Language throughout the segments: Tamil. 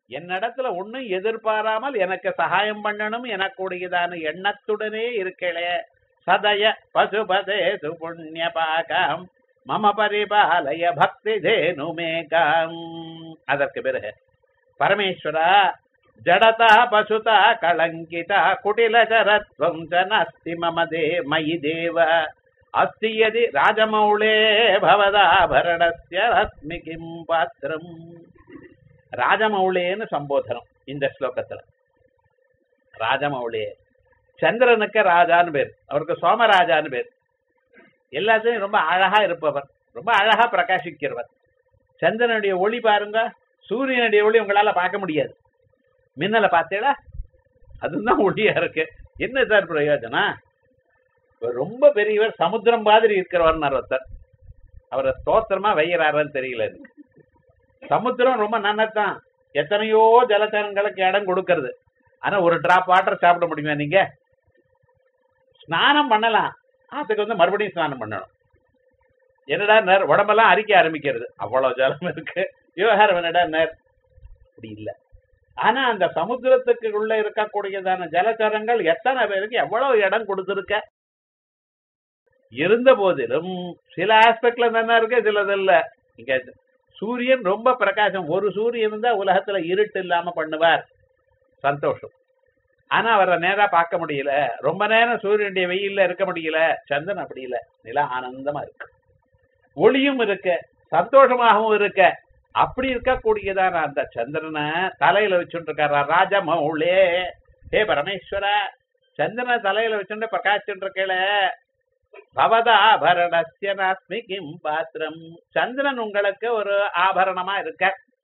என்னிடத்துல ஒண்ணும் எதிர்பாராமல் எனக்கு சகாயம் பண்ணணும் எனக்கூடியதான எண்ணத்துடனே இருக்கலே சதய பசுபதே சுபுண்ணிய பாகம் மம பரிபாலய பக்தி தேனுமேகம் அதற்கு பிறகு பரமேஸ்வரா ஜடதா பசுதா கலங்கிதா குடிலச்சரத்வம் ச நாஸ்தி மம தே மயி தேவ அஸ்தி யதி ராஜமௌளே பவதாபரணஸ்ய ரத்மி கிம் பாத்திரம் ராஜமௌளேன்னு சம்போதனம் இந்த ஸ்லோகத்துல ராஜமௌளே சந்திரனுக்கு ராஜான்னு பேர் அவருக்கு சோமராஜான்னு பேர் எல்லாத்தையும் ரொம்ப அழகா இருப்பவர் ரொம்ப அழகா பிரகாசிக்கிறவர் சந்திரனுடைய ஒளி பாருங்க சூரியனுடைய ஒளி உங்களால பார்க்க முடியாது மின்னலை பார்த்தேடா அதுதான் ஒளியா இருக்கு என்ன சார் பிரயோஜனம் இவர் ரொம்ப பெரியவர் சமுத்திரம் மாதிரி இருக்கிறவர் ஒருத்தர் அவரை ஸ்தோத்திரமா வைகிறாருன்னு தெரியல எனக்கு சமுத்திரம் ரொம்ப நன்னதான் எத்தனையோ ஜலச்சரங்களுக்கு இடம் கொடுக்கறது ஆனா ஒரு டிராப் வாட்டர் சாப்பிட முடியுமா நீங்க ஸ்நானம் பண்ணலாம் அதுக்கு வந்து மறுபடியும் ஸ்நானம் பண்ணணும் என்னடா நேர் உடம்பெல்லாம் அரிக்க ஆரம்பிக்கிறது அவ்வளவு ஜலம் இருக்கு விவகாரம் என்னடா நேர் அப்படி இல்ல ஆனா அந்த சமுத்திரத்துக்கு உள்ள இருக்கக்கூடியதான ஜலச்சரங்கள் எத்தனை பேருக்கு எவ்வளவு இடம் கொடுத்திருக்க இருந்த போதிலும் சில ஆஸ்பெக்ட்ல நல்லா இருக்கு சிலது இல்ல இங்க சூரியன் ரொம்ப பிரகாசம் ஒரு சூரியன் இருந்தா உலகத்துல இருட்டு இல்லாம பண்ணுவார் சந்தோஷம் ஆனா அவரை நேரா பார்க்க முடியல ரொம்ப நேரம் சூரியனுடைய வெயில்ல இருக்க முடியல சந்திரன் அப்படி இல்ல நில ஆனந்தமா இருக்கு ஒளியும் இருக்க சந்தோஷமாகவும் இருக்க அப்படி இருக்கக்கூடியதான அந்த சந்திரனை தலையில வச்சுட்டு இருக்காரா ராஜமௌளே ஹே பரமேஸ்வர சந்திரனை தலையில வச்சுட்டு பிரகாசிச்சுட்டு இருக்கல பவதாபரணஸ்ய நாஸ்மி கிம் பாத்திரம் சந்திரன் உங்களுக்கு ஒரு ஆபரணமா இருக்க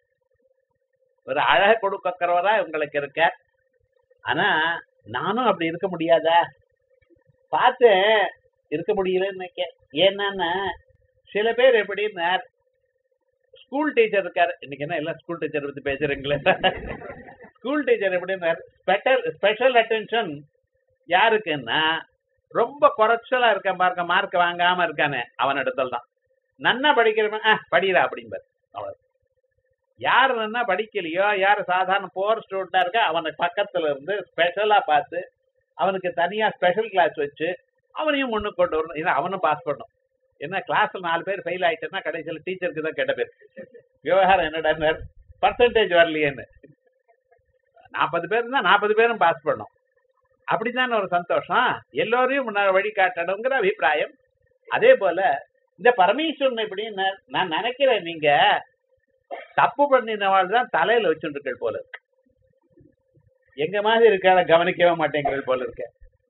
ஒரு அழக கொடுக்கறவரா உங்களுக்கு இருக்க ஆனா நானும் அப்படி இருக்க முடியாதா பார்த்தேன் இருக்க முடியலன்னு நினைக்க ஏன்னா சில பேர் எப்படின்னா ஸ்கூல் டீச்சர் இருக்காரு இன்னைக்கு என்ன எல்லாம் ஸ்கூல் டீச்சர் பத்தி பேசுறீங்களே ஸ்கூல் டீச்சர் எப்படின்னா ஸ்பெஷல் ஸ்பெஷல் அட்டென்ஷன் யாருக்குன்னா ரொம்ப குறைச்சலா இருக்க பாருங்க மார்க் வாங்காம இருக்கானே அவன் இடத்துல தான் நன்னா படிக்கிறவன் ஆ படிடா அப்படிம்பார் அவ்வளவு யார் நன்னா படிக்கலையோ யார் சாதாரண போர் ஸ்டூடெண்டா இருக்கா அவனுக்கு பக்கத்துல இருந்து ஸ்பெஷலா பார்த்து அவனுக்கு தனியா ஸ்பெஷல் கிளாஸ் வச்சு அவனையும் முன்னு கொண்டு வரணும் ஏன்னா அவனும் பாஸ் பண்ணும் என்ன கிளாஸ்ல நாலு பேர் ஃபெயில் ஆயிட்டேன்னா கடைசியில் டீச்சருக்கு தான் கெட்ட பேர் விவகாரம் என்னடா பர்சன்டேஜ் வரலையேன்னு நாற்பது பேர் இருந்தா நாற்பது பேரும் பாஸ் பண்ணும் அப்படித்தானே ஒரு சந்தோஷம் எல்லோரையும் முன்னாடி வழிகாட்டணுங்கிற அபிப்பிராயம் அதே போல இந்த பரமேஸ்வரன் எப்படின்னு நான் நினைக்கிறேன் நீங்க தப்பு பண்ணினவாள் தான் தலையில வச்சுருக்கள் போல இருக்கு எங்க மாதிரி இருக்காத கவனிக்கவே மாட்டேங்கிறது போல இருக்க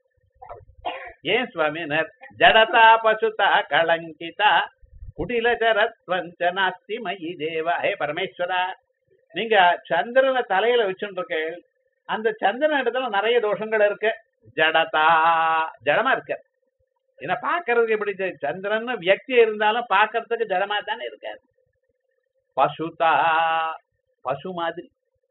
ஏன் சுவாமி ஜடதா பசுதா கலங்கிதா குடிலச்சரத்வஞ்ச நாஸ்தி மயி தேவா ஹே பரமேஸ்வரா நீங்க சந்திரனை தலையில வச்சுருக்க அந்த சந்திரன் இடத்துல நிறைய தோஷங்கள் இருக்கு ஜடதா ஜடமா இருக்கு ஏன்னா பாக்குறதுக்கு எப்படி தெ- சந்திரன் வியக்தி இருந்தாலும் பாக்குறதுக்கு ஜடமா தானே இருக்காரு பசுதா பசு மாதிரி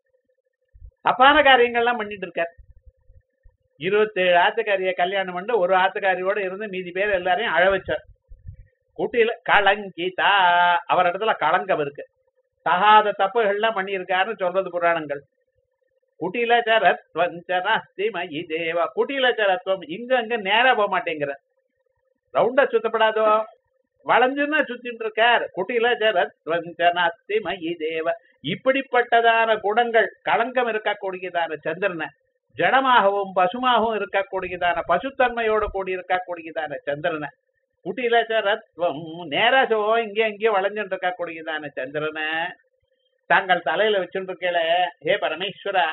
தப்பான காரியங்கள்லாம் பண்ணிட்டு இருக்கார் இருபத்தேழு ஆத்துக்காரிய கல்யாணம் பண்ணி ஒரு ஆத்துக்காரியோட இருந்து மீதி பேர் எல்லாரையும் அழ வச்சார் குட்டியில கலங்கிதா அவர் இடத்துல களங்கம் இருக்கு தகாத தப்புகள்லாம் பண்ணியிருக்காருன்னு சொல்றது புராணங்கள் குட்டிலச்சரத்வஞ்சனாஸ்தி மயி தேவ குட்டிலச்சரத்வம் இங்க அங்க நேரா போக மாட்டேங்கிற ரவுண்டா சுத்தப்படாதோ வளைஞ்சுன்னா சுத்திட்டு இருக்கார் குட்டிலச்சரத்வஞ்சனாஸ்தி மயி தேவ இப்படிப்பட்டதான குணங்கள் களங்கம் இருக்கக்கூடியதான சந்திரனை ஜடமாகவும் பசுமாகவும் இருக்கக்கூடியதான பசுத்தன்மையோடு கூடி இருக்கக்கூடியதான சந்திரனை குட்டிலச்சரத்வம் நேராசோ இங்கே அங்கேயே வளைஞ்சுட்டு இருக்கக்கூடியதான சந்திரனை தாங்கள் தலையில வச்சுருக்கல ஹே பரமேஸ்வரா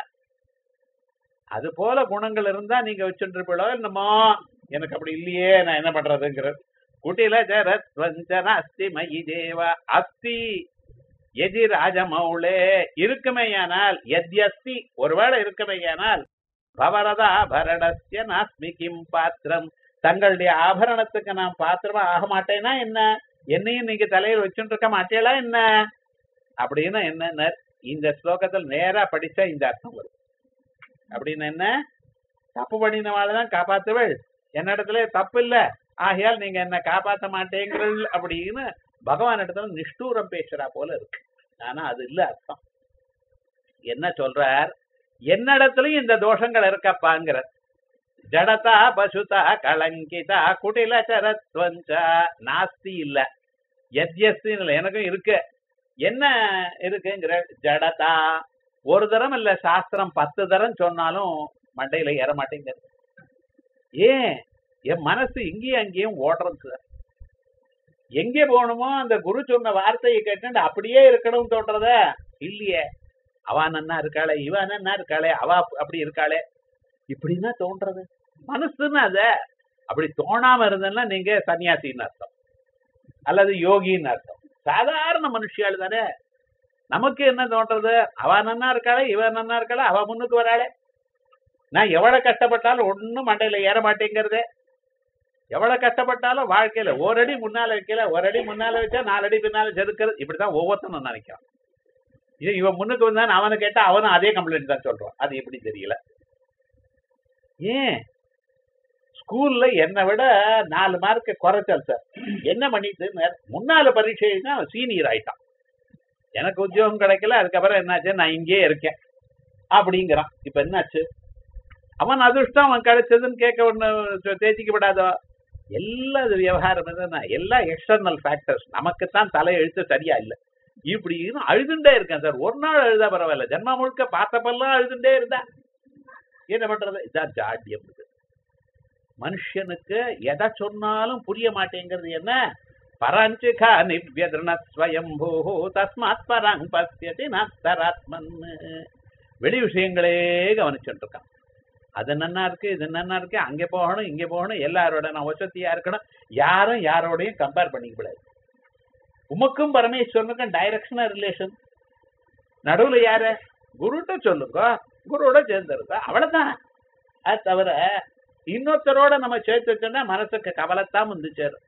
அது போல குணங்கள் இருந்தா நீங்க வச்சுருப்பீளோ என்னமோ எனக்கு அப்படி இல்லையே நான் என்ன பண்றதுங்கிற குட்டில ஜரத்வஞ்சன அஸ்தி மயி தேவ அஸ்தி எதி ராஜமௌளே இருக்குமேயானால் எத்யஸ்தி ஒருவேளை இருக்குமேயானால் பவரதா பரணஸ்ய நாஸ்மி கிம் பாத்திரம் தங்களுடைய ஆபரணத்துக்கு நான் பாத்திரமா ஆக மாட்டேனா என்ன என்னையும் நீங்க தலையில் வச்சுட்டு இருக்க மாட்டேளா என்ன அப்படின்னு என்ன இந்த ஸ்லோகத்தில் நேரா படிச்சா இந்த அர்த்தம் வரும் அப்படின்னு என்ன தப்பு பண்ணினவாள் தான் காப்பாத்துவள் என்னிடத்துல தப்பு இல்ல ஆகையால் நீங்க என்ன காப்பாத்த மாட்டேங்கிறள் அப்படின்னு பகவான் இடத்துல நிஷ்டூரம் பேசுறா போல இருக்கு ஆனா அது இல்ல அர்த்தம் என்ன சொல்றார் என்னிடத்துலயும் இந்த தோஷங்கள் இருக்கப்பாங்கிற ஜடதா பசுதா கலங்கிதா குடிலச்சரத்வஞ்ச நாஸ்தி இல்ல எத்யஸ்தி இல்ல எனக்கும் இருக்கு என்ன இருக்குங்கிற ஜடதா ஒரு தரம் இல்ல சாஸ்திரம் பத்து தரம் சொன்னாலும் மண்டையில ஏற மாட்டேங்கிறது ஏன் என் மனசு இங்கேயும் அங்கேயும் ஓடுறது சார் எங்கே போகணுமோ அந்த குரு சொன்ன வார்த்தையை கேட்டு அப்படியே இருக்கணும் தோன்றத இல்லையே அவ நன்னா இருக்காளே இவ நன்னா இருக்காளே அவ அப்படி இருக்காளே இப்படின்னா தோன்றது மனசுன்னு அத அப்படி தோணாம இருந்தேன்னா நீங்க சன்னியாசின்னு அர்த்தம் அல்லது யோகின்னு அர்த்தம் சாதாரண மனுஷியாள் தானே நமக்கு என்ன தோன்றது அவ நன்னா இருக்காளே இவ நன்னா இருக்காளே அவ முன்னுக்கு வராளே நான் எவ்வளவு கஷ்டப்பட்டாலும் ஒண்ணும் மண்டையில ஏற மாட்டேங்கிறதே எவ்வளவு கஷ்டப்பட்டாலும் வாழ்க்கையில ஒரு அடி முன்னால வைக்கல ஒரு அடி முன்னால வச்சா நாலு அடி பின்னால செதுக்கிறது இப்படிதான் ஒவ்வொருத்தனும் நினைக்கிறான் இது இவன் முன்னுக்கு வந்தான் அவனை கேட்டா அவனும் அதே கம்ப்ளைண்ட் தான் சொல்றான் அது எப்படி தெரியல ஏன் ஸ்கூல்ல என்னை விட நாலு மார்க் குறைச்சல் சார் என்ன பண்ணிட்டு முன்னால பரீட்சைன்னா சீனியர் ஆயிட்டான் எனக்கு உத்தியோகம் கிடைக்கல அதுக்கப்புறம் என்னாச்சு நான் இங்கேயே இருக்கேன் அப்படிங்கிறான் இப்ப என்னாச்சு அவன் அதிர்ஷ்டம் அவன் கிடைச்சதுன்னு கேட்க ஒண்ணு தேய்ச்சிக்கப்படாதோ எல்லா இது விவகாரம் என்னன்னா எல்லாம் எக்ஸ்டர்னல் ஃபேக்டர்ஸ் நமக்குத்தான் தலை எழுத்து சரியா இல்லை இப்படின்னு அழுதுண்டே இருக்கேன் சார் ஒரு நாள் அழுதா பரவாயில்ல ஜென்மா முழுக்க பார்த்தப்பெல்லாம் அழுதுண்டே இருந்தா என்ன பண்றது இதான் ஜாட்டியம் இது மனுஷனுக்கு எதை சொன்னாலும் புரிய மாட்டேங்கிறது என்ன பரஞ்சிகா நிவ்யதிருண ஸ்வயம்பூ தஸ்மாத் பரங் பசியதி நத்தராத்மன் வெளி விஷயங்களே கவனிச்சுட்டு இருக்கான் அது நன்னா இருக்கு இது நன்னா இருக்கு அங்கே போகணும் இங்கே போகணும் எல்லாரோட நான் வசதியா இருக்கணும் யாரும் யாரோடையும் கம்பேர் பண்ணிக்க கூடாது உமக்கும் பரமேஸ்வரனுக்கும் டைரக்ஷனா ரிலேஷன் நடுவுல யாரு குருட்ட சொல்லுங்க குருவோட சேர்ந்துருங்க அவ்வளவுதான் அது தவிர இன்னொருத்தரோட நம்ம சேர்த்து வச்சோம்னா மனசுக்கு கவலைத்தான் வந்து சேரும்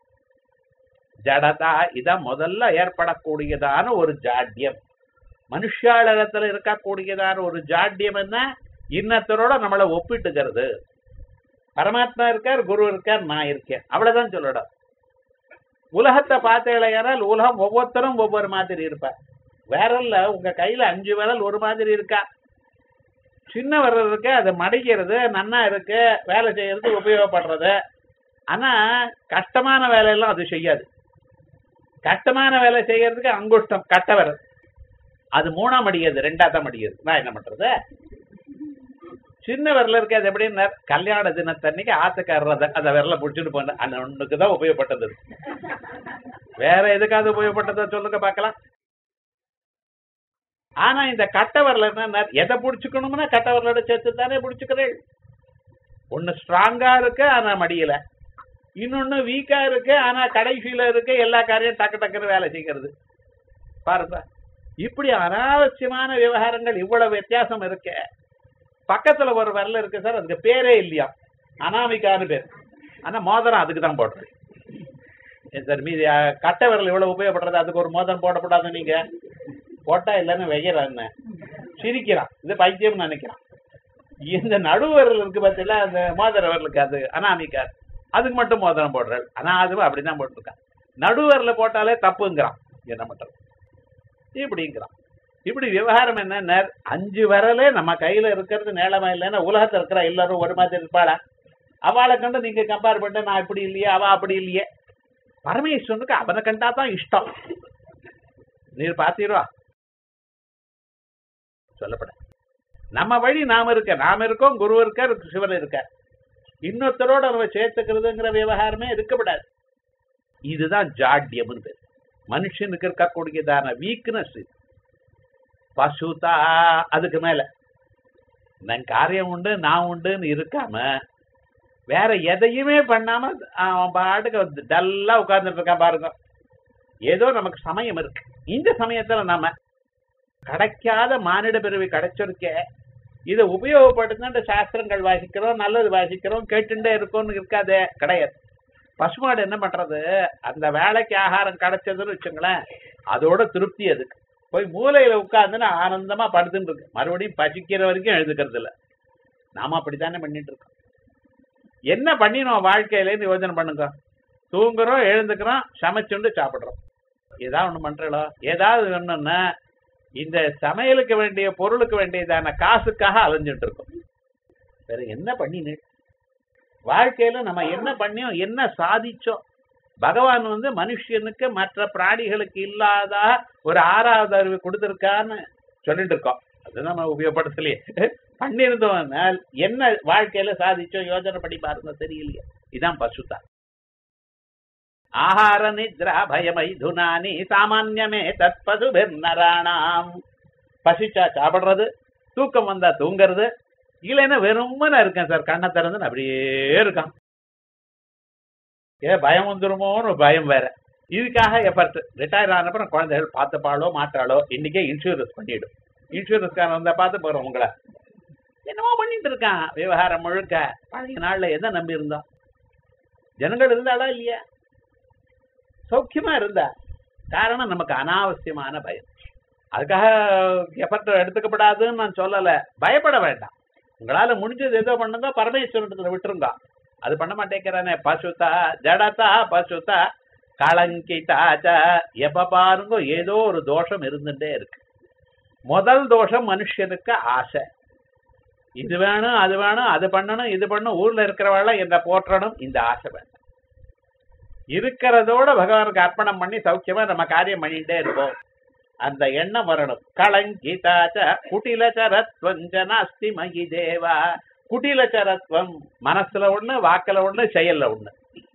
ஜடதா இதான் முதல்ல ஏற்படக்கூடியதான ஒரு ஜாட்யம் மனுஷாளரத்துல இருக்கக்கூடியதான ஒரு ஜாட்யம் என்ன இன்னத்தரோட நம்மளை ஒப்பிட்டுக்கிறது பரமாத்மா இருக்கார் குரு இருக்கார் நான் இருக்கேன் அவ்வளவுதான் சொல்லணும் உலகத்தை பார்த்தேனால் உலகம் ஒவ்வொருத்தரும் ஒவ்வொரு மாதிரி இருப்பார் விரல்ல உங்க கையில அஞ்சு விரல் ஒரு மாதிரி இருக்கா சின்ன விரல் இருக்கு அது மடிக்கிறது நன்னா இருக்கு வேலை செய்யறது உபயோகப்படுறது ஆனா கஷ்டமான வேலையெல்லாம் அது செய்யாது கஷ்டமான வேலை செய்யறதுக்கு அங்குஷ்டம் கட்ட விரல் அது மூணாம் மடியாது ரெண்டா தான் மடியாது நான் என்ன பண்றது சின்ன விரல இருக்கு அது எப்படின்னா கல்யாண தினத்தன்னைக்கு ஆத்துக்காரர் அந்த விரல புடிச்சிட்டு போன அந்த ஒண்ணுக்கு தான் உபயோகப்பட்டது வேற எதுக்காவது உபயோகப்பட்டதை சொல்லுங்க பார்க்கலாம் ஆனா இந்த கட்ட விரல என்ன எதை புடிச்சுக்கணும்னா கட்ட விரலோட சேர்த்து தானே புடிச்சுக்கிறேன் ஒண்ணு ஸ்ட்ராங்கா இருக்கு ஆனா மடியல இன்னொன்னு வீக்கா இருக்கு ஆனா கடைசியில இருக்கு எல்லா காரியம் டக்கு டக்குன்னு வேலை செய்கிறது பாருங்க இப்படி அனாவசியமான விவகாரங்கள் இவ்வளவு வித்தியாசம் இருக்கு பக்கத்துல ஒரு விரல் இருக்கு சார் அதுக்கு பேரே இல்லையா அனாமிகான்னு பேர் ஆனா மோதிரம் அதுக்கு தான் போடுறது சார் மீதி கட்டை விரல் இவ்வளவு உபயோகப்படுறது அதுக்கு ஒரு மோதிரம் போடக்கூடாது நீங்க போட்டா இல்லைன்னு வைக்கிறான்னு சிரிக்கிறான் இது பைத்தியம்னு நினைக்கிறான் இந்த நடு விரல் இருக்கு பார்த்தீங்களா அந்த மோதிர விரலுக்கு அது அனாமிகா அதுக்கு மட்டும் மோதிரம் போடுறாள் ஆனா அதுவும் அப்படிதான் போட்டிருக்கான் நடு விரல போட்டாலே தப்புங்கிறான் என்ன பண்றது இப்படிங்கிறான் இப்படி விவகாரம் என்ன அஞ்சு விரலே நம்ம கையில இருக்கிறது நேளமா இல்லைன்னா உலகத்துல இருக்கிற எல்லாரும் ஒரு மாதிரி இருப்பாளா அவளை கண்டு நீங்க கம்பேர் பண்ண நான் இப்படி இல்லையே அவ அப்படி இல்லையே பரமேஸ்வரனுக்கு அவனை கண்டா தான் இஷ்டம் நீர் பாத்தீரா சொல்லப்பட நம்ம வழி நாம இருக்க நாம இருக்கோம் குரு இருக்கார் சிவன் இருக்கார் இன்னொருத்தரோட நம்ம சேர்த்துக்கிறதுங்கிற விவகாரமே இருக்கப்படாது இதுதான் ஜாட்யம் மனுஷனுக்கு இருக்கக்கூடியதான வீக்னஸ் பசுதா அதுக்கு மேல நான் காரியம் உண்டு நான் உண்டுன்னு இருக்காம வேற எதையுமே பண்ணாம அவன் பாட்டுக்கு டல்லா உட்கார்ந்துட்டு இருக்கான் பாருங்க ஏதோ நமக்கு சமயம் இருக்கு இந்த சமயத்துல நாம கிடைக்காத மானிட பிறவி கிடைச்சிருக்கே இதை உபயோகப்படுத்தின சாஸ்திரங்கள் வாசிக்கிறோம் நல்லது வாசிக்கிறோம் கேட்டுட்டே இருக்கோம்னு இருக்காதே கிடையாது பசுமாடு என்ன பண்றது அந்த வேலைக்கு ஆகாரம் கிடைச்சதுன்னு வச்சுங்களேன் அதோட திருப்தி அதுக்கு போய் மூலையில உட்கார்ந்துன்னு ஆனந்தமா படுத்துட்டு இருக்கு மறுபடியும் பசிக்கிற வரைக்கும் எழுதுக்கிறது இல்ல நாம அப்படித்தானே பண்ணிட்டு இருக்கோம் என்ன பண்ணினோம் வாழ்க்கையிலேருந்து யோஜனை பண்ணுங்க தூங்குறோம் எழுந்துக்கிறோம் சமைச்சுண்டு சாப்பிடுறோம் ஏதாவது ஒண்ணு பண்றோம் ஏதாவது ஒண்ணுன்னா இந்த சமையலுக்கு வேண்டிய பொருளுக்கு வேண்டியதான காசுக்காக அலைஞ்சிட்டு இருக்கோம் வேற என்ன பண்ணினு வாழ்க்கையில நம்ம என்ன பண்ணியோம் என்ன சாதிச்சோம் பகவான் வந்து மனுஷனுக்கு மற்ற பிராணிகளுக்கு இல்லாத ஒரு ஆறாவது அறிவு கொடுத்திருக்கான்னு சொல்லிட்டு இருக்கோம் அது நம்ம உபயோகப்படுத்தலையே பண்ணியிருந்தோம் என்ன வாழ்க்கையில சாதிச்சோம் யோஜனை பண்ணி பாருங்க தெரியலையே இதான் பசுதா ஆஹார நித்ரா பயமைதுனானி சாமான்யமே தற்பது நராணாம் பசிச்சா சாப்பிடுறது தூக்கம் வந்தா தூங்குறது இல்லைன்னா வெறுமனா இருக்கேன் சார் கண்ணை திறந்து அப்படியே இருக்கான் ஏ பயம் வந்துருமோன்னு பயம் வேற இதுக்காக எஃபர்ட் ரிட்டையர் ஆன அப்புறம் குழந்தைகள் பார்த்துப்பாளோ மாட்டாளோ இன்னைக்கே இன்சூரன்ஸ் பண்ணிடும் இன்சூரன்ஸ்காரன் வந்தா பார்த்து போறோம் உங்களை என்னமோ பண்ணிட்டு இருக்கான் விவகாரம் முழுக்க பழைய நாள்ல எதை நம்பி இருந்தோம் ஜனங்கள் இருந்தாளா இல்லையா சௌக்கியமா இருந்தா காரணம் நமக்கு அனாவசியமான பயம் அதுக்காக எஃபர்ட் எடுத்துக்கப்படாதுன்னு நான் சொல்லல பயப்பட வேண்டாம் உங்களால முடிஞ்சது ஏதோ பண்ணுங்க பரமேஸ்வரத்துல விட்டுருங்க அது பண்ண மாட்டேங்கிறானே பசுதா ஜடதா பசுதா களங்கிதாச்ச எப்ப பாருங்க ஏதோ ஒரு தோஷம் இருந்துட்டே இருக்கு முதல் தோஷம் மனுஷனுக்கு ஆசை இது வேணும் அது வேணும் அது பண்ணணும் இது பண்ணணும் ஊர்ல இருக்கிறவள என்ன போற்றணும் இந்த ஆசை வேணும் இருக்கிறதோட பகவானுக்கு அர்ப்பணம் பண்ணி சௌக்கியமா நம்ம காரியம் பண்ணிட்டே இருப்போம் அந்த எண்ணம் வரணும் களங்கிதாச்ச குட்டிலச்சரத்வஞ்ச நாஸ்தி மகி தேவா குட்டிலச்சரத்வம் மனசுல ஒண்ணு வாக்குல ஒண்ணு செயல்ல ஒண்ணு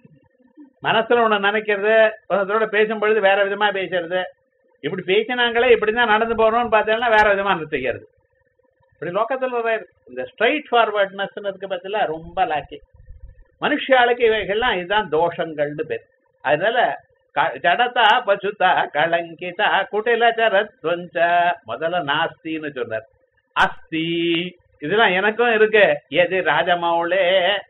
மனசுல ஒண்ணு நினைக்கிறது ஒருத்தரோட பேசும்பொழுது வேற விதமா பேசுறது இப்படி பேசினாங்களே இப்படிதான் நடந்து போறோம்னு பார்த்தீங்கன்னா வேற விதமா செய்யறது இப்படி லோக்கத்துல வர இந்த ஸ்ட்ரைட் ஃபார்வர்ட்னஸ் இருக்கு பத்தில ரொம்ப லாக்கி மனுஷாளுக்கு இவைகள்லாம் இதுதான் தோஷங்கள்னு பேர் அதனால க- ஜடதா பசுதா களங்கிதா குட்டில சரத்வஞ்ச முதல்ல நாஸ்தின்னு சொன்னார் அஸ்தி இதெல்லாம் எனக்கும் இருக்கு எது ராஜமௌளே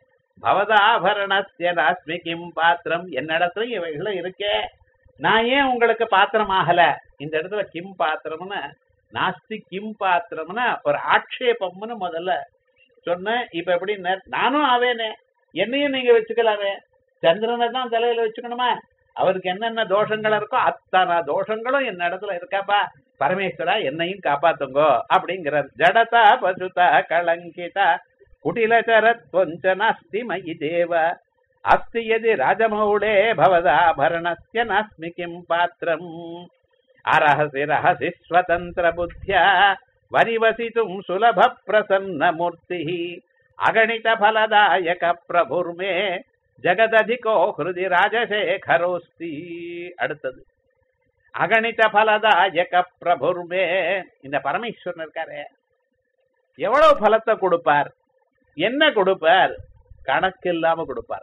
பவதாபரணஸ்ய நாஸ்மி கிம் பாத்திரம் என்னிடத்துல இவைகளும் இருக்கே நான் ஏன் உங்களுக்கு பாத்திரம் ஆகல இந்த இடத்துல கிம் பாத்திரம்னு நாஸ்தி கிம் பாத்திரம்னு ஒரு ஆட்சேபம்னு முதல்ல சொன்னேன் இப்ப எப்படி நானும் ஆவேனே என்னையும் நீங்க வச்சுக்கலாமே சந்திரனை தான் தலையில வச்சுக்கணுமா அவருக்கு என்னென்ன தோஷங்கள் இருக்கோ அத்தனை தோஷங்களும் என்ன இடத்துல இருக்காப்பா பரமேஸ்வரா என்னையும் காப்பாத்துங்கோ அப்படிங்கிறார் ஜடதா பசுதா களங்கிதா குட்டிலச்சரத்வஞ்ச நாஸ்தி மயி தேவ அஸ்தி யதி ராஜமௌளே பவதாபரணஸ்ய நாஸ்மி கிம் பாத்திரம் அரஹசி ரஹசி ஸ்வதந்திர புத்தியா வரிவசித்தும் சுலப பிரசன்ன மூர்த்தி அகணித ஃபலதாயக பிரபுர்மே ஜெகததிகோ ஹிருதி ராஜசேகரோஸ்தி அடுத்தது அகணித ஃபலதாயக பிரபுர்மே இந்த பரமேஸ்வரன் இருக்காரே எவ்வளவு பலத்தை கொடுப்பார் என்ன கொடுப்பார் கணக்கு இல்லாம கொடுப்பார்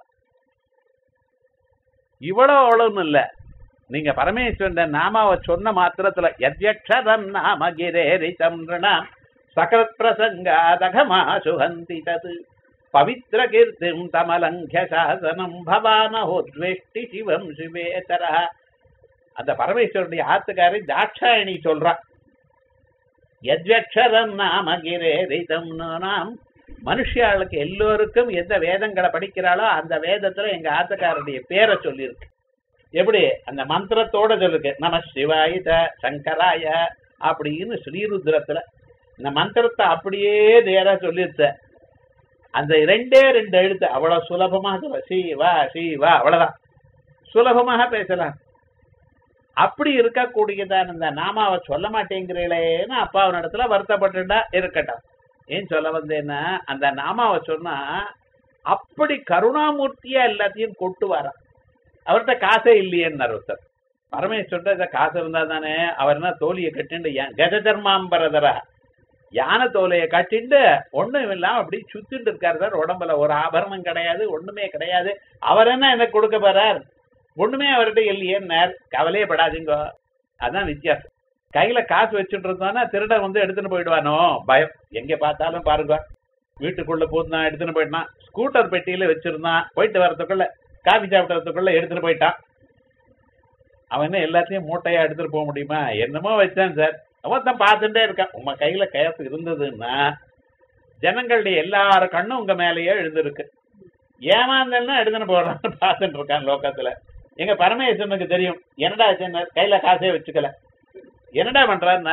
இவ்வளவு அவ்வளவுன்னு இல்ல நீங்க பரமேஸ்வரன் நாமாவை சொன்ன மாத்திரத்துல யத்யக்ஷரம் நாம கிரேரிதம் ரிணாம் சகத் பிரசங்காதகமா சுகந்தி தது பவித்ர கீர்த்திம் தமலங்கிய சாசனம் பவானஹோத்வேஷ்டி சிவம் சிவேதர அந்த பரமேஸ்வரனுடைய ஆத்துக்காரி தாட்சாயணி சொல்றா யத்வக்ஷரம் நாம கிரேரிதம் நாம் மனுஷியாளுக்கு எல்லோருக்கும் எந்த வேதங்களை படிக்கிறாளோ அந்த வேதத்துல எங்க ஆத்துக்காரருடைய பேரை சொல்லியிருக்கு எப்படி அந்த மந்திரத்தோட சொல்லிருக்கு நம சிவாயித சங்கராய அப்படின்னு ஸ்ரீருத்ரத்துல இந்த மந்திரத்தை அப்படியே நேரா சொல்லிருச்ச அந்த ரெண்டே ரெண்டு எழுத்து அவ்வளவு சுலபமா சொல்ல சிவா சிவா அவ்வளவுதான் சுலபமாக பேசலாம் அப்படி இருக்கக்கூடியதான் இந்த நாமாவை சொல்ல மாட்டேங்கிறீங்களேன்னு அப்பாவின் இடத்துல வருத்தப்பட்டுட்டா இருக்கட்டும் ஏன் சொல்ல வந்தேன்னா அந்த நாமாவை சொன்னா அப்படி கருணாமூர்த்தியா எல்லாத்தையும் கொட்டு வரான் அவர்கிட்ட காசே இல்லையேன்னார் ஒருத்தர் பரமேஸ்வரன் இந்த காசு இருந்தா தானே அவர் என்ன தோலியை கட்டிண்டு ஏன் கஜ தர்மாம்பரதரா யானை தோலையை கட்டிண்டு ஒண்ணும் இல்லாம அப்படி சுத்திட்டு இருக்காரு சார் உடம்புல ஒரு ஆபரணம் கிடையாது ஒண்ணுமே கிடையாது அவர் என்ன எனக்கு கொடுக்க போறார் ஒண்ணுமே அவர்கிட்ட இல்லையேன்னார் கவலையே படாதீங்க அதான் வித்தியாசம் கையில காசு வச்சுட்டு இருந்தோம்னா திருடன் வந்து எடுத்துன்னு போயிடுவானோ பயம் எங்க பார்த்தாலும் பாருங்க வீட்டுக்குள்ள பூந்தான் எடுத்துன்னு போயிட்டான் ஸ்கூட்டர் பெட்டியில வச்சிருந்தான் போயிட்டு வரதுக்குள்ள காபி சாப்பிட்டதுக்குள்ள எடுத்துட்டு போயிட்டான் அவன் என்ன எல்லாத்தையும் மூட்டையா எடுத்துட்டு போக முடியுமா என்னமோ வச்சான் சார் அவன் தான் பார்த்துட்டே இருக்கான் உங்க கையில கேஸ் இருந்ததுன்னா ஜனங்களுடைய எல்லார கண்ணும் உங்க மேலேயே எழுந்திருக்கு ஏமாந்தல்னா எடுத்துன்னு போடுறான்னு பார்த்துட்டு இருக்கான் லோக்கத்துல எங்க பரமேஸ்வரனுக்கு தெரியும் என்னடா ஆச்சுன்னார் கையில காசே வச்சுக்கல என்னடா பண்றாருனார்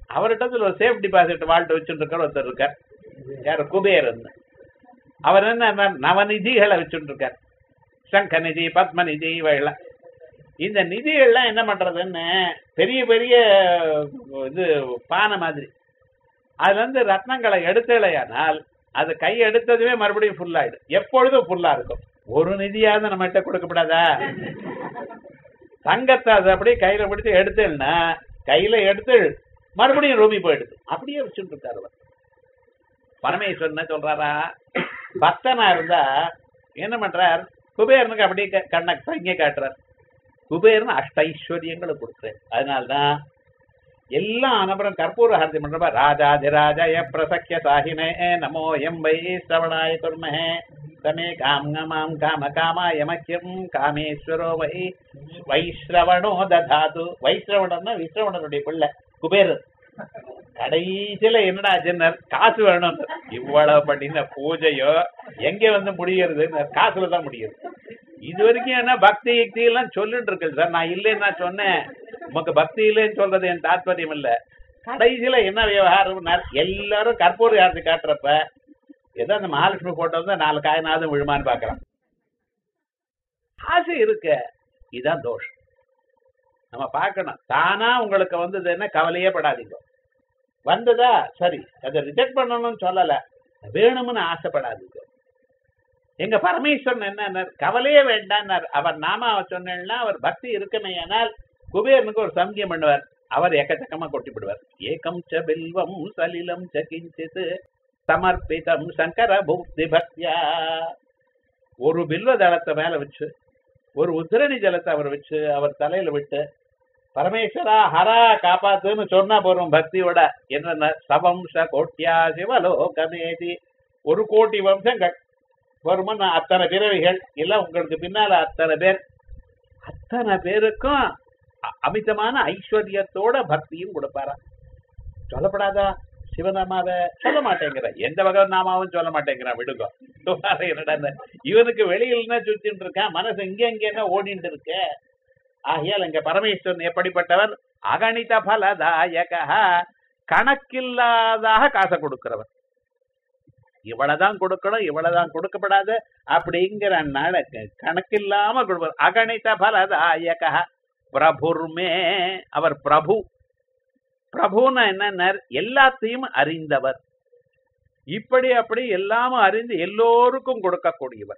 அவர்கிட்ட ஒரு சேஃப் டிபாசிட் வாழ்ட்டு வச்சுட்டு இருக்கார் ஒருத்தர் இருக்கார் யார் குபேரன் அவர் என்ன நவநிதிகளை வச்சுட்டு இருக்கார் சங்க நிதி பத்ம நிதி இவையெல்லாம் இந்த நிதிகள்லாம் என்ன பண்றதுன்னு பெரிய பெரிய இது பானை மாதிரி அதுல இருந்து ரத்னங்களை எடுத்தலையானால் அது கை எடுத்ததுமே மறுபடியும் ஃபுல் ஆயிடும் எப்பொழுதும் ஃபுல்லா இருக்கும் ஒரு நிதியாவது நம்ம கிட்ட கொடுக்கப்படாதா தங்கத்தை அது அப்படியே கையில பிடிச்சு எடுத்தேன்னா கையில எடுத்து மறுபடியும் ரூமி போயிடுது அப்படியே வச்சுட்டு இருக்காரு அவர் பரமேஸ்வரன் என்ன சொல்றாரா பக்தனா இருந்தா என்ன பண்றார் குபேரனுக்கு அப்படியே க- கண்ணை சங்க காட்டுறார் குபேரன் அஷ்டைஸ்வரியங்களை கொடுக்குறேன் அதனால்தான் எல்லாம் அனபரம் கற்பூர ஹாரதி பண்றப்ப ராஜாதிராஜய பிரசக்கிய சாகினே நமோ எம் வை சிரவணாய குர்மஹே தமே காமமாம் காம காமாய மக்கியம் காமேஸ்வரோ வை வைஸ்ரவணோ ததாது வைஸ்ரவணம்னா விஸ்ரவணனுடைய பிள்ளை குபேரன் கடைசியில என்னடா ஆச்சுன்னார் காசு வேணும் இவ்வளவு பண்ணின பூஜையோ எங்க வந்து முடியறது காசுல தான் முடியுது இது வரைக்கும் என்ன பக்தி யுக்தி எல்லாம் சொல்லிட்டு இருக்குது சார் நான் இல்லைன்னு நான் சொன்னேன் உமக்கு பக்தி இல்லைன்னு சொல்றது என் தாத்பரியம் இல்ல கடைசியில என்ன விவகாரம் எல்லாரும் கற்பூர யாரத்தை காட்டுறப்ப ஏதோ அந்த மகாலட்சுமி போட்டோ வந்து நாலு காயனாவது விழுமான்னு பாக்குறான் ஆசை இருக்க இதான் தோஷம் நம்ம பார்க்கணும் தானா உங்களுக்கு வந்தது என்ன கவலையே படாதீங்க வந்ததா சரி அதை ரிஜெக்ட் பண்ணணும்னு சொல்லல வேணும்னு ஆசைப்படாதீங்க எங்க பரமேஸ்வரன் என்ன கவலையே வேண்டான்னார் அவர் நாம சொன்னா அவர் பக்தி இருக்குமேயானால் குபேரனுக்கு ஒரு சம்கியம் பண்ணுவார் அவர் எக்கச்சக்கமா கொட்டி விடுவார் ஏகம் ச பில்வம் சலிலம் ச கிஞ்சித் சமர்ப்பிதம் சங்கர பூக்தி பக்தியா ஒரு பில்வ தளத்தை மேல வச்சு ஒரு உத்திரணி ஜலத்தை அவர் வச்சு அவர் தலையில விட்டு பரமேஸ்வரா ஹரா காப்பாத்துன்னு சொன்னா போறோம் பக்தியோட என்ன சவம்ச கோட்டியா சிவலோகமேதி ஒரு கோடி வம்சங்கள் வருமன் அத்தனை பிறவிகள் எல்லாம் உங்களுக்கு பின்னால அத்தனை பேர் அத்தனை பேருக்கும் அ- அமிதமான ஐஸ்வர்யத்தோட பக்தியும் கொடுப்பாரா சொல்லப்படாதா சிவநாமாவை சொல்ல மாட்டேங்கிற எந்த வகை நாமாவும் சொல்ல மாட்டேங்கிறான் விடுங்க சுமாரா என்னடா இந்த இவனுக்கு வெளியில சுத்திட்டு இருக்கான் மனசு இங்க இங்க என்ன ஓடிட்டு இருக்க ஆகையால் இங்க பரமேஸ்வரன் எப்படிப்பட்டவர் அகணித பலதாயக கணக்கில்லாதாக காசை கொடுக்கிறவர் இவ்வளவுதான் கொடுக்கணும் இவ்வளவுதான் கொடுக்கப்படாது அப்படிங்கிற நாள கணக்கில்லாம கொடுப்பார் அகணித பலதாயக பிரபுர்மே அவர் பிரபு பிரபுன்னா என்ன எல்லாத்தையும் அறிந்தவர் இப்படி அப்படி எல்லாமும் அறிந்து எல்லோருக்கும் கொடுக்கக்கூடியவர்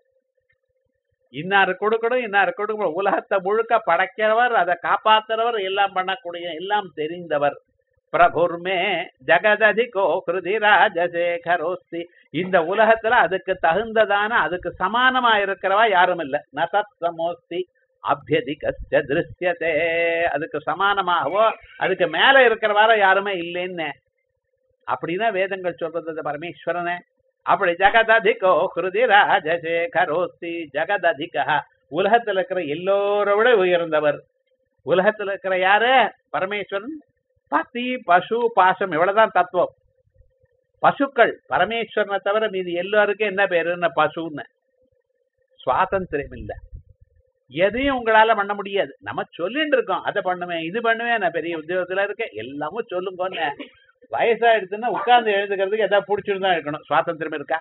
இன்னாரு கொடுக்கணும் இன்னாரு கொடுக்கணும் உலகத்தை முழுக்க படைக்கிறவர் அதை காப்பாத்துறவர் எல்லாம் பண்ணக்கூடிய எல்லாம் தெரிந்தவர் பிரபுர்மே ஜெகததிகோ கிருதி ராஜசேகரோஸ்தி இந்த உலகத்துல அதுக்கு தகுந்ததான அதுக்கு சமானமா இருக்கிறவா யாரும் இல்ல நசமோஸ்தி அபியதிகஸ்ட திருஷ்யதே அதுக்கு சமானமாகவோ அதுக்கு மேல இருக்கிறவார யாருமே இல்லைன்னு அப்படின்னா வேதங்கள் சொல்றது இந்த பரமேஸ்வரனே அப்படி ஜெகததிகோ ஹிருதி ராஜசேகரோஸ்தி ஜெகததிக உலகத்துல இருக்கிற எல்லோரை விட உயர்ந்தவர் உலகத்துல இருக்கிற யாரு பரமேஸ்வரன் பதி பசு பாசம் இவ்வளவுதான் தத்துவம் பசுக்கள் பரமேஸ்வரனை தவிர மீதி எல்லாருக்கும் என்ன பேருன்னு பசுன்னு சுவாதந்திரம் இல்ல எதையும் உங்களால பண்ண முடியாது நம்ம சொல்லிட்டு இருக்கோம் அதை பண்ணுவேன் இது பண்ணுவேன் நான் பெரிய உத்தியோகத்துல இருக்கேன் எல்லாமும் சொல்லுங்கன்னு வயசாயிடுச்சுன்னா உட்கார்ந்து எழுதுக்கிறதுக்கு எதாவது பிடிச்சிருந்தா இருக்கணும் சுவாதந்திரம் இருக்கா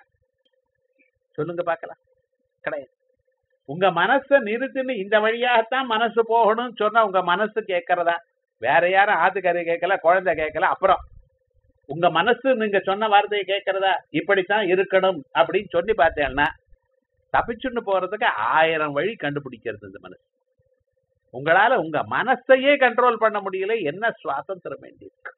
சொல்லுங்க பார்க்கலாம் கிடையாது உங்க மனசை நிறுத்தின்னு இந்த வழியாகத்தான் மனசு போகணும்னு சொன்னா உங்க மனசு கேட்கறதா வேற யாரும் ஆத்துக்கறி கேட்கல குழந்தை கேட்கல அப்புறம் உங்க மனசு நீங்க சொன்ன வார்த்தையை கேட்கறதா இப்படித்தான் இருக்கணும் அப்படின்னு சொல்லி பார்த்தேன்னா தப்பிச்சுன்னு போறதுக்கு ஆயிரம் வழி கண்டுபிடிக்கிறது இந்த மனசு உங்களால உங்க மனசையே கண்ட்ரோல் பண்ண முடியல என்ன சுவாதந்திரம் வேண்டியிருக்கு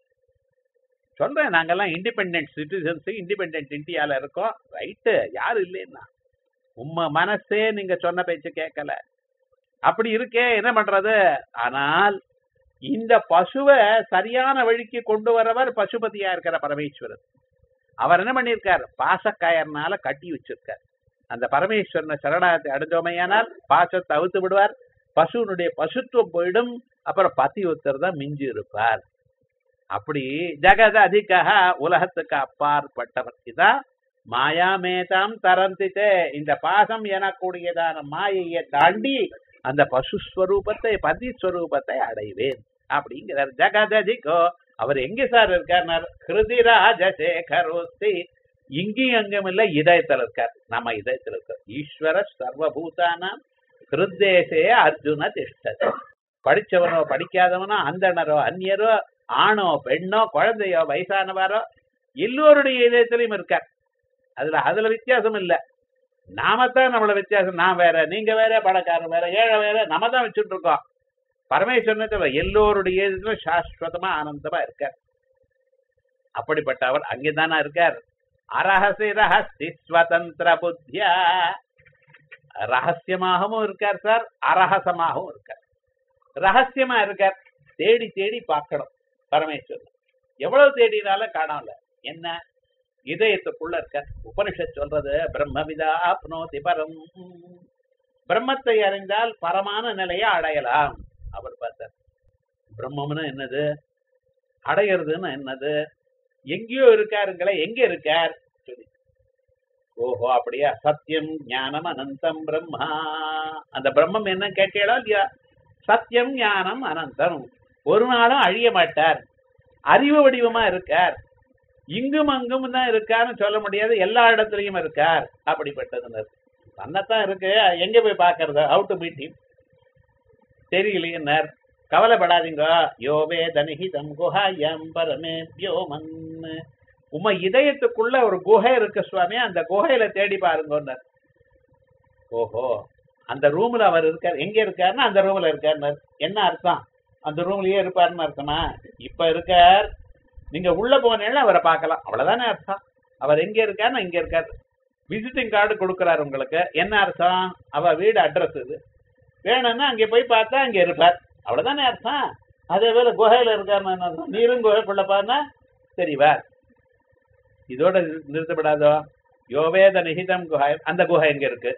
சொல்றேன் நாங்கெல்லாம் இண்டிபெண்டன்ட் சிட்டிசன்ஸ் இண்டிபெண்டன்ட் இந்தியால இருக்கோம் ரைட்டு யாரு இல்லைன்னா உம்ம மனசே நீங்க சொன்ன பேச்சு கேட்கல அப்படி இருக்கே என்ன பண்றது ஆனால் இந்த பசுவை சரியான வழிக்கு கொண்டு வரவர் பசுபதியா இருக்கிற பரமேஸ்வரன் அவர் என்ன பண்ணியிருக்கார் பாசக்கயர்னால கட்டி வச்சிருக்கார் அந்த பரமேஸ்வரனை சரணாகத்தை அடைஞ்சோமையானால் பாசத்தை அவுத்து விடுவார் பசுனுடைய பசுத்துவம் போயிடும் அப்புறம் பத்தி ஒருத்தர் தான் மிஞ்சி இருப்பார் அப்படி ஜெகத அதிக உலகத்துக்கு அப்பாற்பட்டவர் இதான் மாயாமேதாம் தரந்தித்தே இந்த பாசம் எனக்கூடியதான மாயையை தாண்டி அந்த பசுஸ்வரூபத்தை பதிஸ்வரூபத்தை அடைவேன் அப்படிங்கிறார் ஜெகததிகோ அவர் எங்க சார் இருக்கார் ஹிருதிராஜசேகரோஸ்தி இங்கேயும் அங்கும் இல்ல இதயத்துல இருக்கார் நம்ம இதயத்துல இருக்கார் ஈஸ்வர சர்வபூதானாம் ஹிருத்தேசே அர்ஜுன திஷ்டது படிச்சவனோ படிக்காதவனோ அந்தணரோ அந்நியரோ ஆணோ பெண்ணோ குழந்தையோ வயசானவரோ எல்லோருடைய இதயத்திலையும் இருக்கார் அதுல அதுல வித்தியாசம் இல்ல நாமத்தான் நம்மள வித்தியாசம் நான் வேற நீங்க வேற பணக்காரன் வேற ஏழை வேற நம்ம தான் வச்சுட்டு இருக்கோம் பரமேஸ்வரனத்தை எல்லோருடைய இதயத்திலும் சாஸ்வதமா ஆனந்தமா இருக்கார் அப்படிப்பட்ட அவர் அங்கேதானா இருக்கார் அரஹசி ரஹஸ்தி ஸ்வதந்திர புத்தியா ரகசியமாகவும் இருக்கார் சார் அரஹசமாகவும் இருக்கார் ரகசியமா இருக்கார் தேடி தேடி பார்க்கணும் பரமேஸ்வரன் எவ்வளவு தேடினாலும் காணாமல என்ன இதயத்துக்குள்ள இருக்க உபனிஷத் சொல்றது பிரம்மவிதா ஆப்னோதி பரம் பிரம்மத்தை அறிந்தால் பரமான நிலையை அடையலாம் அவர் பார்த்தார் பிரம்மம்னு என்னது அடையிறதுன்னு என்னது எங்கேயோ இருக்காருங்களே எங்க இருக்கார் சொல்லி ஓஹோ அப்படியா சத்தியம் ஞானம் அனந்தம் பிரம்மா அந்த பிரம்மம் என்ன கேட்டீங்களா இல்லையா சத்தியம் ஞானம் அனந்தம் ஒரு நாளும் அழிய மாட்டார் அறிவு வடிவமா இருக்கார் இங்கும் அங்கும் தான் இருக்காருன்னு சொல்ல முடியாது எல்லா இடத்துலயும் இருக்கார் அப்படிப்பட்டதுன்னு தன்னைத்தான் இருக்கு எங்க போய் பாக்குறது ஹவு டு மீட் ஹிம் தெரியலையேன்னார் கவலைப்படாதீங்க யோவே தனிஹிதம் குஹாயம் பரமே வ்யோமன் உம இதயத்துக்குள்ள ஒரு குகை இருக்கு சுவாமி அந்த குகையில தேடி பாருங்கன்னார் ஓஹோ அந்த ரூம்ல அவர் இருக்கார் எங்க இருக்காருன்னா அந்த ரூம்ல இருக்காருன்னார் என்ன அர்த்தம் அந்த ரூம்லயே இருப்பாருன்னு அர்த்தமா இப்ப இருக்கார் நீங்க உள்ள போனேன்னா அவரை பார்க்கலாம் அவ்வளவுதானே அர்த்தம் அவர் எங்க இருக்காருன்னா இங்க இருக்காரு விசிட்டிங் கார்டு கொடுக்குறாரு உங்களுக்கு என்ன அர்த்தம் அவ வீடு அட்ரஸ் இது வேணும்னா அங்க போய் பார்த்தா அங்க இருப்பார் அவ்வளவுதானே அர்த்தம் அதே போல குகையில இருக்காருன்னு என்ன அர்த்தம் நீரும் குகைக்குள்ள பாருன்னா தெரிவார் இதோட நிறுத்தப்படாதோ யோவேத நிகிதம் குஹை அந்த குகை எங்க இருக்கு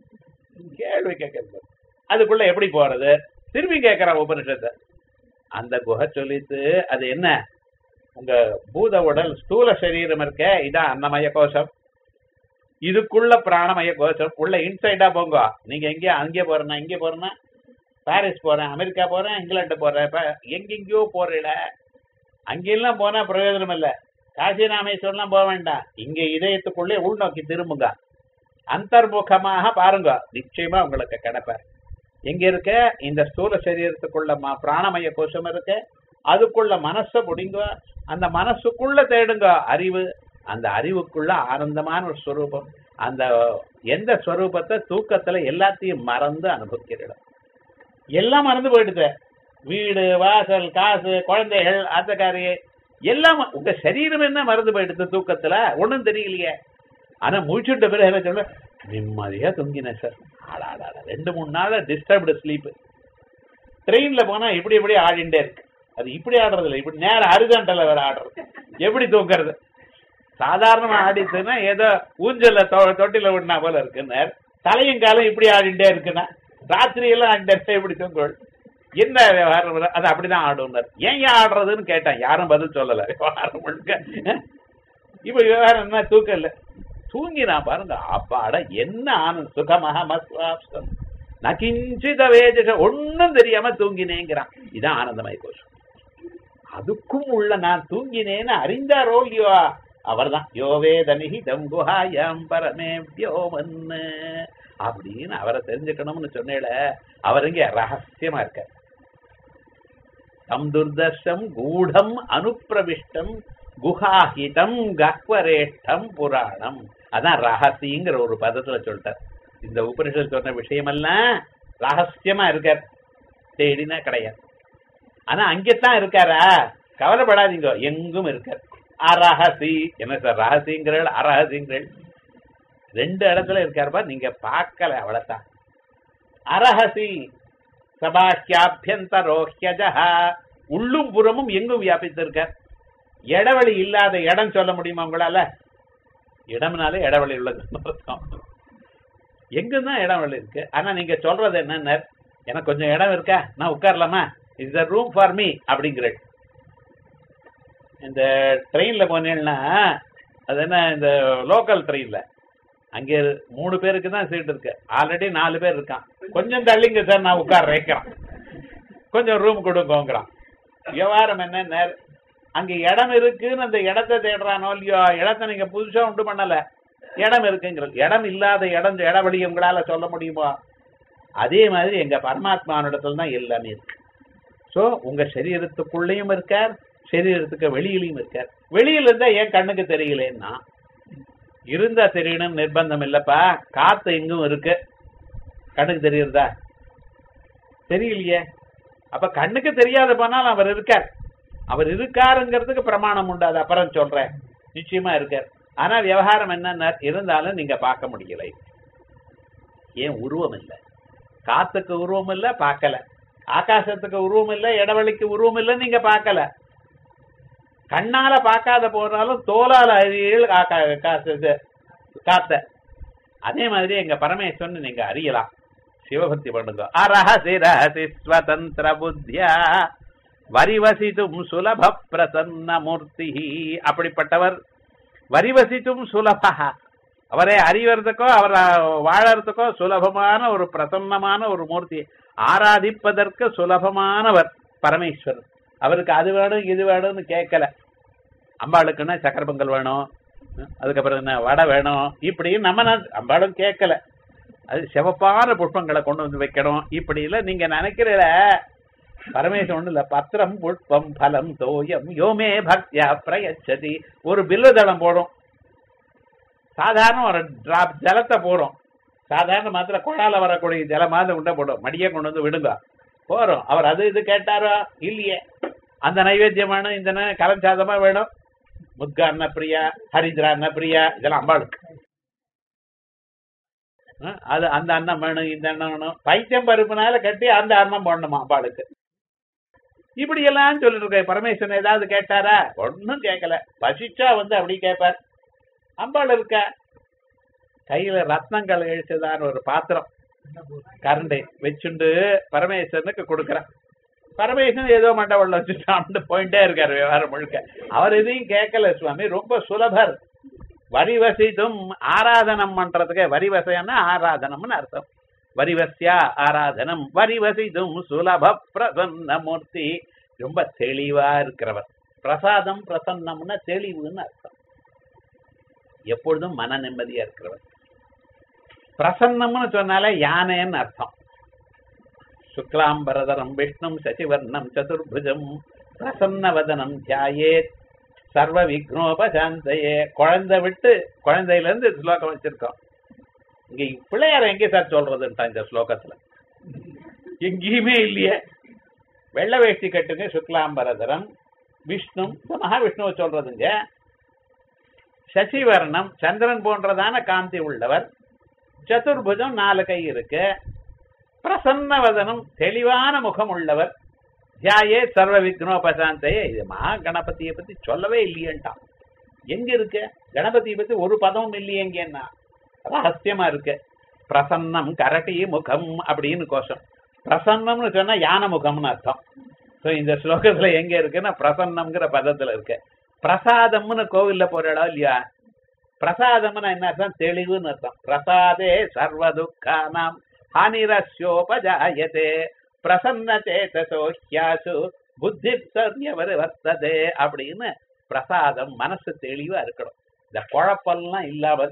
கேள்வி கேட்கறது அதுக்குள்ள எப்படி போறது திரும்பி கேட்கிறான் உபனிஷத்தை அந்த குகை சொல்லித்து அது என்ன உங்க பூத உடல் ஸ்தூல சரீரம் இருக்க இதான் அன்னமய கோஷம் இதுக்குள்ள பிராணமய கோஷம் உள்ள இன்சைடா போங்க நீங்க எங்கேயோ அங்கே போறேன்னா இங்கே போறேன்னா பாரிஸ் போறேன் அமெரிக்கா போறேன் இங்கிலாந்து போறேன் இப்ப எங்கெங்கயோ போறீல அங்கெல்லாம் போனா பிரயோஜனம் இல்ல காசி ராமேஸ்வரம்லாம் போக வேண்டாம் இங்க இதயத்துக்குள்ளே உள்நோக்கி திரும்புங்க அந்தர்முகமாக பாருங்க நிச்சயமா உங்களுக்கு கிடைப்பார் எங்க இருக்க இந்த ஸ்தூல சரீரத்துக்குள்ள ம- பிராணமய கோஷம் இருக்கு அதுக்குள்ள மனச முடிங்க அந்த மனசுக்குள்ள தேடுங்க அறிவு அந்த அறிவுக்குள்ள ஆனந்தமான ஒரு ஸ்வரூபம் அந்த எந்த ஸ்வரூபத்தை தூக்கத்துல எல்லாத்தையும் மறந்து அனுபவிக்கிறோம் எல்லாம் மறந்து போயிடுது வீடு வாசல் காசு குழந்தைகள் ஆத்தக்காரி எல்லாம் உங்க சரீரம் என்ன மறந்து போயிடுது தூக்கத்துல ஒண்ணும் தெரியலையே ஆனா முடிச்சுட்ட பிறகு என்ன சொல்ல நிம்மதியா தூங்கினேன் சார் ஆடாடா ரெண்டு மூணு நாள் டிஸ்டர்ப்டு ஸ்லீப் ட்ரெயின்ல போனா இப்படி இப்படி ஆடிண்டே இருக்கு அது இப்படி ஆடுறது இல்லை இப்படி நேரம் அருகாண்டல வேற ஆடுறது எப்படி தூங்குறது சாதாரணமா ஆடிச்சுன்னா ஏதோ ஊஞ்சல்ல தொ- தொட்டில விடனா போல இருக்குன்னு தலையும் காலம் இப்படி ஆடிண்டே இருக்குன்னா ராத்திரி எல்லாம் ஆடிண்டே இப்படி தூங்குவோம் என்ன விவகாரம் இது? அது அப்படிதான் ஆடுனார் ஏன் ஏன் ஆடுறதுன்னு கேட்டேன் யாரும் பதில் சொல்லல விவகாரம் முழுக்க இப்ப விவகாரம் என்ன தூக்கம் இல்ல தூங்கினா பாருங்க அப்பாட என்ன ஆனந்த சுகமாக மஸ்வாப்சம் நகிஞ்சித வேதிஷ ஒண்ணும் தெரியாம தூங்கினேங்கிறான் இதான் ஆனந்தமய கோஷம் அதுக்கும் உள்ள நான் தூங்கினேன்னு அறிந்தாரோ இல்லையோ அவர்தான் யோவேதனிஹி தங்குஹாயம் பரமே வியோமன்னு அப்படின்னு அவரை தெரிஞ்சுக்கணும்னு சொன்னேல அவர் இங்க ரகசியமா இருக்க தம் துர்தர்ஷம் கூடம் அனுப்பிரவிஷ்டம் குஹாஹிதம் கக்வரேஷ்டம் புராணம் அதான் ரகசியங்கிற ஒரு பதத்துல சொல்லிட்டார் இந்த உபனிஷத் சொன்ன விஷயமெல்லாம் ரகசியமா இருக்கார் தேடினா கிடையாது ஆனா அங்கத்தான் இருக்காரா கவலைப்படாதீங்க எங்கும் இருக்கார் அரஹசி என்ன சார் ரகசியங்கள் அரஹசியங்கள் ரெண்டு இடத்துல இருக்காருப்பா நீங்க பார்க்கல அவ்வளவுதான் அரஹசி சபாக்கியாபியந்தரோஹ்யஜா உள்ளும் புறமும் எங்கும் வியாபித்திருக்கார் இடவெளி இல்லாத இடம் சொல்ல முடியுமா உங்களால இடம்னாலே இடவெளி உள்ளதுன்னு அர்த்தம் எங்குதான் இடவெளி இருக்கு ஆனா நீங்க சொல்றது என்னன்னு எனக்கு கொஞ்சம் இடம் இருக்கா நான் உட்காரலாமா is the room for me அப்படிங்கிற இந்த ட்ரெயின்ல போனேன்னா அது என்ன இந்த லோக்கல் ட்ரெயின்ல அங்கே மூணு பேருக்கு தான் சீட் இருக்கு ஆல்ரெடி நாலு பேர் இருக்கான் கொஞ்சம் தள்ளிங்க சார் நான் உட்கார வைக்கிறான் கொஞ்சம் ரூம் கொடுங்கோங்கிறான் விவகாரம் என்ன அங்க இடம் இருக்குன்னு அந்த இடத்தை தேடுறானோ இல்லையோ இடத்தை நீங்க புதுசா உண்டு பண்ணல இடம் இருக்குங்கிறது இடம் இல்லாத இடம் இடவெளி உங்களால சொல்ல முடியுமா அதே மாதிரி எங்க பரமாத்மானிடத்துல தான் எல்லாமே இருக்கு சோ உங்க சரீரத்துக்குள்ளேயும் இருக்கார் சரீரத்துக்கு வெளியிலையும் இருக்கார் வெளியில இருந்தா ஏன் கண்ணுக்கு தெரியலன்னா இருந்தா தெரியணும் நிர்பந்தம் இல்லப்பா காத்து எங்கும் இருக்கு கண்ணுக்கு தெரியுறதா தெரியலையே அப்ப கண்ணுக்கு தெரியாத போனால் அவர் இருக்கார் அவர் இருக்காருங்கிறதுக்கு பிரமாணம் உண்டு அது அப்புறம் சொல்றேன் நிச்சயமா இருக்கார் ஆனா விவகாரம் என்னன்னா இருந்தாலும் நீங்க பார்க்க முடியல ஏன் உருவம் இல்லை காத்துக்கு உருவம் இல்ல பார்க்கல ஆகாசத்துக்கு உருவம் இல்ல இடவெளிக்கு உருவம் இல்ல நீங்க பார்க்கல கண்ணால பார்க்காத போனாலும் தோலால அறியல் ஆகா- காசு இது, காத்த அதே மாதிரி எங்க பரமேஸ்வரன் நீங்க அறியலாம் சிவபக்தி பண்ணுங்க அரஹசி ரஹசி ஸ்வதந்திர புத்தியா வரிவசித்தும் சுலப பிரசன்ன மூர்த்தி அப்படிப்பட்டவர் வரிவசித்தும் சுலபா அவரை அறிவறதுக்கோ அவர் வாழறதுக்கோ சுலபமான ஒரு பிரசன்னமான ஒரு மூர்த்தி ஆராதிப்பதற்கு சுலபமானவர் பரமேஸ்வரர் அவருக்கு அது வேணும் இது வேணும்னு கேட்கல அம்பாளுக்குன்னா சக்கர பொங்கல் வேணும் அதுக்கப்புறம் என்ன வடை வேணும் இப்படி நம்ம நா- அம்பாளும் கேட்கல அது சிவப்பான புஷ்பங்களை கொண்டு வந்து வைக்கணும் இப்படி இல்ல நீங்க நினைக்கிற பரமேஸ்வரன் ஒண்ணு இல்ல பத்திரம் புஷ்பம் பலம் தோயம் யோமே பக்தியா பிரயச்சதி ஒரு பில்லு தளம் போடும் சாதாரண ஒரு டிராப் ஜலத்தை போடும் சாதாரண மாத்திர குழால வரக்கூடிய ஜலமாவது உண்ட போடும் மடியை கொண்டு வந்து விடுங்க போறோம் அவர் அது இது கேட்டாரோ இல்லையே அந்த நைவேத்தியம் வேணும் இந்த நை- கலஞ்சாதமா வேணும் முத்கா அன்ன பிரியா ஹரித்ரா அன்ன பிரியா இதெல்லாம் அம்பாளுக்கு ஆ, அது அந்த அன்னம் வேணும் இந்த அன்னம் வேணும் பைத்தியம் பருப்புனால கட்டி அந்த அன்னம் போடணுமா அம்பாளுக்கு இப்படி எல்லாம் சொல்லிட்டு இருக்க பரமேஸ்வரன் ஏதாவது கேட்டாரா ஒண்ணும் கேட்கல பசிச்சா வந்து அப்படி கேட்பார் அம்பாள் இருக்க கையில ரத்னங்கள் இழிச்சதான ஒரு பாத்திரம் கரண்டை வச்சுண்டு பரமேஸ்வரனுக்கு கொடுக்கறான் பரமேஸ்வரன் ஏதோ மண்டபம்ல வச்சுட்டான்னு போயிட்டே இருக்காரு விவகாரம் முழுக்க அவர் எதையும் கேட்கல சுவாமி ரொம்ப சுலபர் வரிவசித்தும் ஆராதனம் பண்றதுக்கு வரிவசைன்னா ஆராதனம்னு அர்த்தம் வரிவசியா ஆராதனம் வரிவசித்தும் சுலப பிரசன்ன மூர்த்தி ரொம்ப தெளிவா இருக்கிறவர் பிரசாதம் பிரசன்னம்னா தெளிவுன்னு அர்த்தம் எப்பொழுதும் மன நிம்மதியா இருக்கிறவர் பிரசன்னம்னு சொன்னாலே யானைன்னு அர்த்தம் சுக்லாம்பரதரம் விஷ்ணும் சசிவர்ணம் சதுர்புஜம் பிரசன்னவதனம் தியாயேத் சர்வ விக்னோபசாந்தையே குழந்தை விட்டு குழந்தையில இருந்து இந்த ஸ்லோகம் வச்சிருக்கோம் இங்க பிள்ளையார் எங்கே சார் சொல்றதுன்ட்டா இந்த ஸ்லோகத்துல எங்கேயுமே இல்லையே வெள்ளை வேஷ்டி கட்டுங்க சுக்லாம்பரதரம் விஷ்ணு இந்த மகாவிஷ்ணுவை சொல்றதுங்க சசிவர்ணம் சந்திரன் போன்றதான காந்தி உள்ளவர் சதுர்புஜம் நாலு கை இருக்கு பிரசன்னவதனம் தெளிவான முகம் உள்ளவர் தியாயே சர்வ விக்னோபசாந்தையே இது மகா கணபதியை பத்தி சொல்லவே இல்லையேன்ட்டான் எங்க இருக்கு கணபதியை பத்தி ஒரு பதமும் இல்லையேங்கன்னா ரகசியமா இருக்கு பிரசன்னம் கரட்டி முகம் அப்படின்னு கோஷம் பிரசன்னம்னு சொன்னா யானை முகம்னு அர்த்தம் சோ இந்த ஸ்லோகத்துல எங்க இருக்குன்னா பிரசன்னம்ங்கிற பதத்துல இருக்கு பிரசாதம்னு கோவில்ல போற இடம் இல்லையா பிரசாதம்னு என்ன அர்த்தம் தெளிவுன்னு அர்த்தம் பிரசாதே சர்வ துக்கானாம் ஹானிரஸ்யோபஜாயதே பிரசன்ன சேதசோ ஹியாசு புத்தி சர்யவர் வர்த்ததே அப்படின்னு பிரசாதம் மனசு தெளிவா இருக்கணும் இந்த குழப்பெல்லாம் இல்லாமல்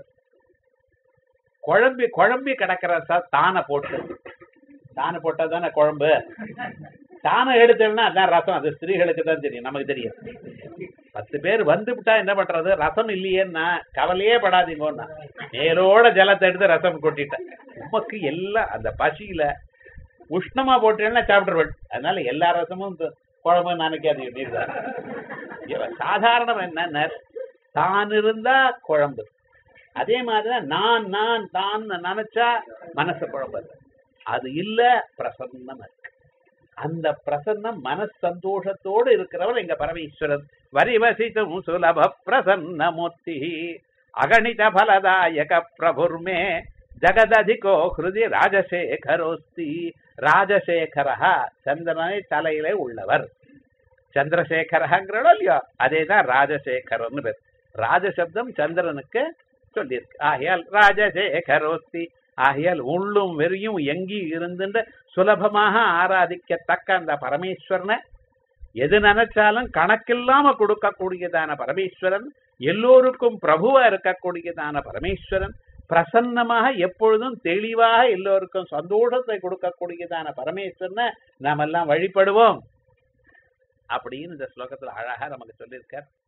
குழம்பி குழம்பி கிடக்கிற சார் தானை போட்டு தானை போட்டா தானே குழம்பு தானை எடுத்தோம்னா அதான் ரசம் அது ஸ்திரீகளுக்கு தான் தெரியும் நமக்கு தெரியும் பத்து பேர் வந்து விட்டா என்ன பண்றது ரசம் இல்லையேன்னா கவலையே படாதீங்கன்னா நேரோட ஜலத்தை எடுத்து ரசம் கொட்டிட்டேன் உமக்கு எல்லாம் அந்த பசியில உஷ்ணமா போட்டேன்னா சாப்பிட்டுருவள் அதனால எல்லா ரசமும் இந்த குழம்பு நினைக்காதீங்க நீர் தான் இவ- சாதாரணம் என்ன தான் இருந்தா குழம்பு அதே மாதிரிதான் நான் நான் தான் நினைச்சா மனசு குழம்பு இல்ல. அது இல்ல பிரசன்னம் இருக்கு அந்த பிரசன்னம் மனச சந்தோஷத்தோடு இருக்கிறவர் எங்க பரமேஸ்வரன் வரிவசித்தும் சுலப பிரசன்ன மூர்த்தி அகணித பலதாயக பிரபுர்மே ஜகததிகோ ஹிருதி ராஜசேகரோஸ்தி ராஜசேகரா சந்திரனை தலையிலே உள்ளவர் சந்திரசேகரங்கிறோ இல்லையோ அதேதான் ராஜசேகரன்னு பேர் ராஜசப்தம் சந்திரனுக்கு சொல்லியிருக்கு ஆகையால் ராஜசேகரோஸ்தி ஆகையால் உள்ளும் வெறியும் எங்கி இருந்துட்டு சுலபமாக ஆராதிக்கத்தக்க அந்த பரமேஸ்வரனை எது நினைச்சாலும் கணக்கில்லாம கொடுக்கக்கூடியதான பரமேஸ்வரன் எல்லோருக்கும் பிரபுவா இருக்கக்கூடியதான பரமேஸ்வரன் பிரசன்னமாக எப்பொழுதும் தெளிவாக எல்லோருக்கும் சந்தோஷத்தை கொடுக்கக்கூடியதான பரமேஸ்வரனை நாம் எல்லாம் வழிபடுவோம் அப்படின்னு இந்த ஸ்லோகத்துல அழகா நமக்கு சொல்லியிருக்கார்